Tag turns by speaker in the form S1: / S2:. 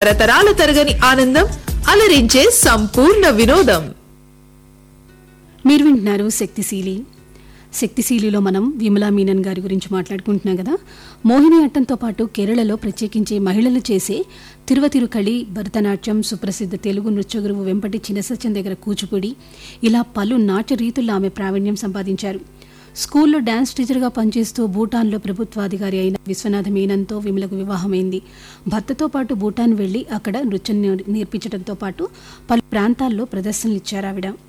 S1: తరతరాల తరగని ఆనందం అలరించే సంపూర్ణ వినోదం
S2: మీరు వింటున్నారు శక్తిశీలి శక్తిశీలిలో మనం విమలా మీనన్ గారి గురించి మాట్లాడుకుంటున్నాం కదా మోహిని అట్టంతో పాటు కేరళలో ప్రత్యేకించి మహిళలు చేసే తిరువతిరుకళి భరతనాట్యం సుప్రసిద్ధ తెలుగు నృత్య గురువు వెంపటి చినసత్యం దగ్గర కూచిపూడి ఇలా పలు నాట్య రీతుల్లో ఆమె ప్రావీణ్యం సంపాదించారు స్కూల్లో డాన్స్ టీచర్గా పనిచేస్తూ భూటాన్లో ప్రభుత్వాధికారి అయిన విశ్వనాథ మీనన్తో విమలకు వివాహమైంది భర్తతో పాటు భూటాన్ వెళ్లి అక్కడ నృత్యం నేర్- నేర్పించడంతో పాటు పలు ప్రాంతాల్లో ప్రదర్శనలు ఇచ్చారు ఆవిడ